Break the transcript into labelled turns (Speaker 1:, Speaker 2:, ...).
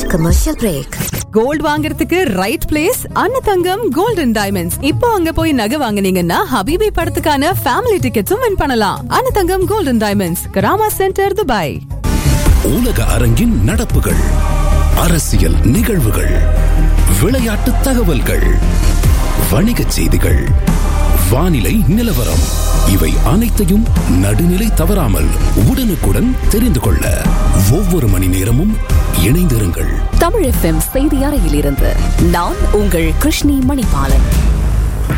Speaker 1: commercial break.
Speaker 2: Gold வாங்குறதுக்கு right place Annathangam golden diamonds இப்போ அங்க போய் நகை வாங்குனீங்கன்னா ஹபிபி படத்துக்கான ஃபேமிலி டிக்கெட்ஸும் வின் பண்ணலாம் Annathangam golden diamonds Karama centre Dubai
Speaker 3: உலக அரங்கின் நடப்புகள் அரசியல் நிகழ்வுகள் விளையாட்டு தகவல்கள் வணிகச் செய்திகள் வானிலை நிலவரம் இவை அனைத்தையும் நடுநிலை தவறாமல் உடனுக்குடன் தெரிந்து கொள்ள ஒவ்வொரு மணி நேரமும் இணைந்திருங்கள்
Speaker 4: தமிழ் எஃப்எம் செய்தி அறையிலிருந்து நான் உங்கள் கிருஷ்ணி மணிபாலன்